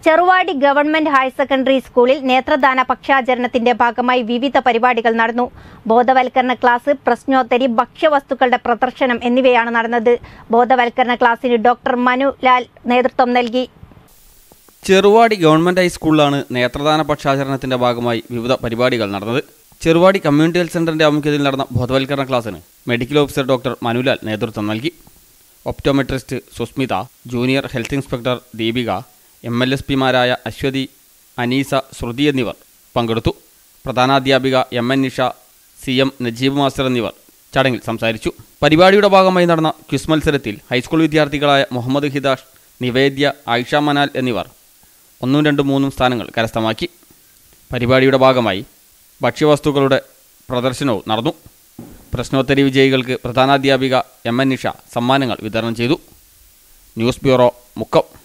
Cheruvadi government higher secondary സ്കൂളിൽ നേത്രദാന പക്ഷാചരണത്തിന്റെ ഭാഗമായി വിവിധ പരിപാടികൾ നടന്നു ബോധവൽക്കരണ ക്ലാസ് പ്രശ്നോത്തരി ഭക്ഷ്യവസ്തുക്കളുടെ പ്രദർശനം എന്നിവയാണ് നടന്നത് ബോധവൽക്കരണ ക്ലാസ്സിന് ഡോക്ടർ മനു ലാൽ നേതൃത്വം നൽകി ചെറുവാടി ഗവൺമെൻറ് ഹൈസ്കൂളിലാണ് നേത്രദാന പക്ഷാചരണത്തിന്റെ ഭാഗമായി വിവിധ പരിപാടികൾ നടന്നത് ചെറുവാടി കമ്മ്യൂണിറ്റി ഹെൽത്ത് സെന്ററിന്റെ ആഭിമുഖ്യത്തിൽ നടന്ന ബോധവൽക്കരണ ക്ലാസ്സിന് മെഡിക്കൽ ഓഫീസർ ഡോക്ടർ മനുലാൽ നേതൃത്വം നൽകി optometrist Susmitha junior health inspector Deepika M L S പിമാരായ അശ്വതി അനീസ ശ്രുതി എന്നിവർ പങ്കെടുത്തു പ്രധാനാധ്യാപിക M N Nisha C M Najeeb master എന്നിവർ ചടങ്ങിൽ സംസാരിച്ചു പരിപാടിയുടെ ഭാഗമായി നടന്ന ക്വിസ് മത്സരത്തിൽ ഹൈസ്കൂൾ വിദ്യാർത്ഥികളായ മുഹമ്മദ് ഹിദാഷ് നിവേദ്യ ആയിഷ മനാൽ എന്നിവർ ഒന്നും രണ്ടും മൂന്നും സ്ഥാനങ്ങൾ കരസ്ഥമാക്കി പരിപാടിയുടെ ഭാഗമായി ഭക്ഷ്യവസ്തുക്കളുടെ പ്രദർശനവും നടന്നു പ്രശ്നോത്തരി വിജയികൾക്ക് പ്രധാനാധ്യാപിക എം എൻ നിഷ സമ്മാനങ്ങൾ വിതരണം ചെയ്തു ന്യൂസ് ബ്യൂറോ മുക്കം